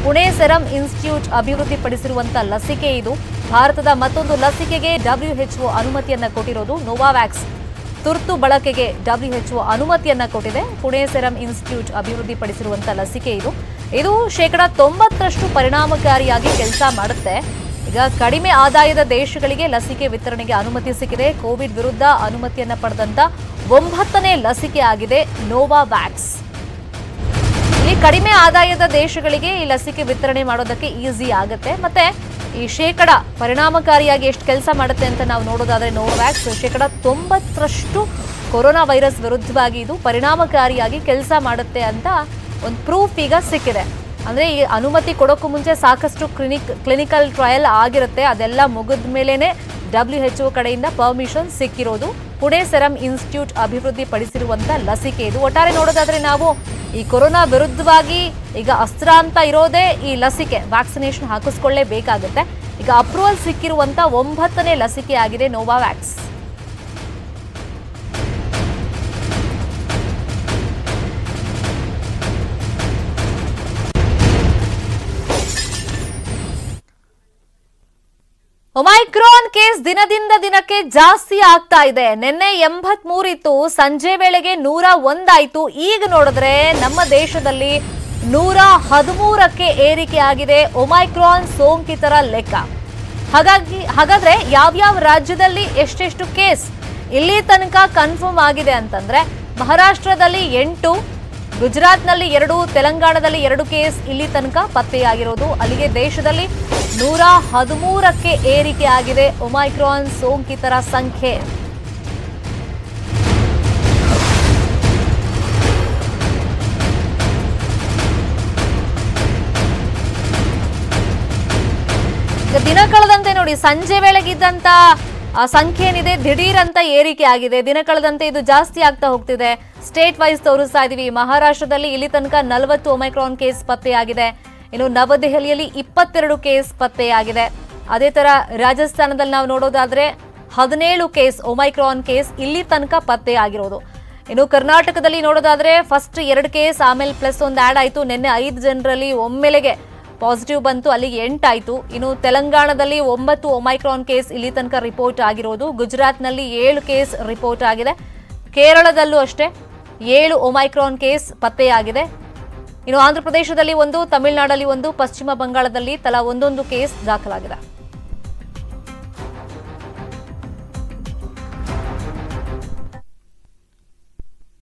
Pune serum institute ಅಭಿವೃದ್ಧಿಪಡಿಸಿರುವಂತ ಲಸಿಕೆ ಇದು ಭಾರತದ ಮತ್ತೊಂದು ಲಸಿಕೆಗೆ ಡಬ್ಲ್ಯೂಎಚ್ಒ ಅನುಮತಿಯನ್ನ ಕೊಟ್ಟಿರೋದು ನೋವಾವ್ಯಾಕ್ಸ್ ತುರ್ತು ಬಳಕೆಗೆ ಡಬ್ಲ್ಯೂಎಚ್ಒ ಅನುಮತಿಯನ್ನ ಕೊಟ್ಟಿದೆ ಪುಣೆ ಸೆರಂ ಇನ್ಸ್ಟಿಟ್ಯೂಟ್ ಅಭಿವೃದ್ಧಿಪಡಿಸಿರುವಂತ ಲಸಿಕೆ ಇದು ಇದು ಶೇಕಡ ತೊಂಬತ್ತರಷ್ಟು ಪರಿಣಾಮಕಾರಿಯಾಗಿ ಕೆಲಸ ಮಾಡುತ್ತೆ ಈಗ ಕಡಿಮೆ ಆದಾಯದ ದೇಶಗಳಿಗೆ ಲಸಿಕೆ ವಿತರಣೆಗೆ ಅನುಮತಿ ಸಿಕ್ಕಿದೆ ಕೋವಿಡ್ ವಿರುದ್ಧ ಅನುಮತಿಯನ್ನ ಪಡೆದಂತ ಒಂಬತ್ತನೇ ಲಸಿಕೆ ಆಗಿದೆ ನೋವಾವ್ಯಾಕ್ಸ್ ಈ ಕಡಿಮೆ ಆದಾಯದ ದೇಶಗಳಿಗೆ ಈ ಲಸಿಕೆ ವಿತರಣೆ ಮಾಡೋದಕ್ಕೆ ಈಸಿ ಆಗುತ್ತೆ ಮತ್ತೆ ಈ ಶೇಕಡ ಪರಿಣಾಮಕಾರಿಯಾಗಿ ಎಷ್ಟು ಕೆಲಸ ಮಾಡುತ್ತೆ ಅಂತ ನಾವು ನೋಡೋದಾದ್ರೆ ನೋವ್ಯಾಕ್ಸ್ ಶೇಕಡ ತೊಂಬತ್ತರಷ್ಟು ಕೊರೋನಾ ವೈರಸ್ ವಿರುದ್ಧವಾಗಿ ಇದು ಪರಿಣಾಮಕಾರಿಯಾಗಿ ಕೆಲಸ ಮಾಡುತ್ತೆ ಅಂತ ಒಂದು ಪ್ರೂಫ್ ಈಗ ಸಿಕ್ಕಿದೆ ಅಂದ್ರೆ ಈ ಅನುಮತಿ ಕೊಡೋಕ್ಕೂ ಮುಂಚೆ ಸಾಕಷ್ಟು ಕ್ಲಿನಿಕ್ ಕ್ಲಿನಿಕಲ್ ಟ್ರಯಲ್ ಆಗಿರುತ್ತೆ ಅದೆಲ್ಲ ಮುಗಿದ ಮೇಲೇನೆ ಡಬ್ಲ್ಯೂ ಎಚ್ ಕಡೆಯಿಂದ ಪರ್ಮಿಷನ್ ಸಿಕ್ಕಿರೋದು ಪುಣೆ ಸೆರಂ ಇನ್ಸ್ಟಿಟ್ಯೂಟ್ ಅಭಿವೃದ್ಧಿ ಪಡಿಸಿರುವಂತ ಲಸಿಕೆ ಇದು ಒಟ್ಟಾರೆ ನೋಡೋದಾದ್ರೆ ನಾವು ಈ ಕೊರೋನಾ ವಿರುದ್ಧವಾಗಿ ಈಗ ಅಸ್ತ್ರ ಅಂತ ಇರೋದೇ ಈ ಲಸಿಕೆ ವ್ಯಾಕ್ಸಿನೇಷನ್ ಹಾಕಿಸ್ಕೊಳ್ಳೇಬೇಕಾಗುತ್ತೆ ಈಗ ಅಪ್ರೂವಲ್ ಸಿಕ್ಕಿರುವಂತ ಒಂಬತ್ತನೇ ಲಸಿಕೆ ಆಗಿದೆ ನೋವಾವ್ಯಾಕ್ಸ್ ಒಮೈಕ್ರಾನ್ ಕೇಸ್ ದಿನದಿಂದ ದಿನಕ್ಕೆ ಜಾಸ್ತಿ ಆಗ್ತಾ ಇದೆ ನಿನ್ನೆ ಎಂಬತ್ ಇತ್ತು ಸಂಜೆ ವೇಳೆಗೆ ನೂರ ಒಂದಾಯ್ತು ಈಗ ನೋಡಿದ್ರೆ ನಮ್ಮ ದೇಶದಲ್ಲಿ ನೂರ ಹದಿಮೂರಕ್ಕೆ ಏರಿಕೆ ಆಗಿದೆ ಒಮೈಕ್ರಾನ್ ಸೋಂಕಿತರ ಲೆಕ್ಕ ಹಾಗಾಗಿ ಹಾಗಾದ್ರೆ ಯಾವ್ಯಾವ ರಾಜ್ಯದಲ್ಲಿ ಎಷ್ಟೆಷ್ಟು ಕೇಸ್ ಇಲ್ಲಿ ತನಕ ಕನ್ಫರ್ಮ್ ಆಗಿದೆ ಅಂತಂದ್ರೆ ಮಹಾರಾಷ್ಟ್ರದಲ್ಲಿ ಎಂಟು ಗುಜರಾತ್ನಲ್ಲಿ ಎರಡು ತೆಲಂಗಾಣದಲ್ಲಿ ಎರಡು ಕೇಸ್ ಇಲ್ಲಿ ತನಕ ಪತ್ತೆಯಾಗಿರೋದು ಅಲ್ಲಿಗೆ ದೇಶದಲ್ಲಿ ನೂರ ಹದಿಮೂರಕ್ಕೆ ಏರಿಕೆ ಆಗಿದೆ ಒಮೈಕ್ರಾನ್ ಸೋಂಕಿತರ ಸಂಖ್ಯೆ ಈಗ ದಿನ ಕಳೆದಂತೆ ನೋಡಿ ಸಂಜೆ ವೇಳೆಗಿದ್ದಂತ ಆ, ಸಂಖ್ಯೆ ಏನಿದೆ ದಿಢೀರ್ ಅಂತ ಏರಿಕೆ ಆಗಿದೆ ದಿನ ಕಳೆದಂತೆ ಇದು ಜಾಸ್ತಿ ಆಗ್ತಾ ಹೋಗ್ತಿದೆ ಸ್ಟೇಟ್ ವೈಸ್ ತೋರಿಸ್ತಾ ಇದೀವಿ ಮಹಾರಾಷ್ಟ್ರದಲ್ಲಿ ಇಲ್ಲಿ ತನಕ ನಲವತ್ತು ಒಮೈಕ್ರಾನ್ ಕೇಸ್ ಪತ್ತೆಯಾಗಿದೆ ಇನ್ನು ನವದೆಹಲಿಯಲ್ಲಿ ಇಪ್ಪತ್ತೆರಡು ಕೇಸ್ ಪತ್ತೆಯಾಗಿದೆ ಅದೇ ತರ ರಾಜಸ್ಥಾನದಲ್ಲಿ ನಾವು ನೋಡೋದಾದ್ರೆ ಹದಿನೇಳು ಕೇಸ್ ಒಮೈಕ್ರಾನ್ ಕೇಸ್ ಇಲ್ಲಿ ತನಕ ಪತ್ತೆಯಾಗಿರೋದು ಇನ್ನು ಕರ್ನಾಟಕದಲ್ಲಿ ನೋಡೋದಾದ್ರೆ ಫಸ್ಟ್ ಎರಡು ಕೇಸ್ ಆಮೇಲೆ ಪ್ಲಸ್ ಒಂದು ಆ್ಯಡ್ ಆಯಿತು ನಿನ್ನೆ ಐದು ಜನರಲ್ಲಿ ಒಮ್ಮೆಲೆಗೆ ಪಾಸಿಟಿವ್ ಬಂತು ಅಲ್ಲಿಗೆ ಎಂಟಾಯಿತು ಇನ್ನು ತೆಲಂಗಾಣದಲ್ಲಿ ಒಂಬತ್ತು ಒಮೈಕ್ರಾನ್ ಕೇಸ್ ಇಲ್ಲಿ ತನಕ ರಿಪೋರ್ಟ್ ಆಗಿರೋದು ಗುಜರಾತ್ನಲ್ಲಿ ಏಳು ಕೇಸ್ ರಿಪೋರ್ಟ್ ಆಗಿದೆ ಕೇರಳದಲ್ಲೂ ಅಷ್ಟೇ ಏಳು ಒಮೈಕ್ರಾನ್ ಕೇಸ್ ಪತ್ತೆಯಾಗಿದೆ ಇನ್ನು ಆಂಧ್ರ ಪ್ರದೇಶದಲ್ಲಿ ಒಂದು ತಮಿಳುನಾಡಲ್ಲಿ ಒಂದು ಪಶ್ಚಿಮ ಬಂಗಾಳದಲ್ಲಿ ತಲಾ ಒಂದೊಂದು ಕೇಸ್ ದಾಖಲಾಗಿದೆ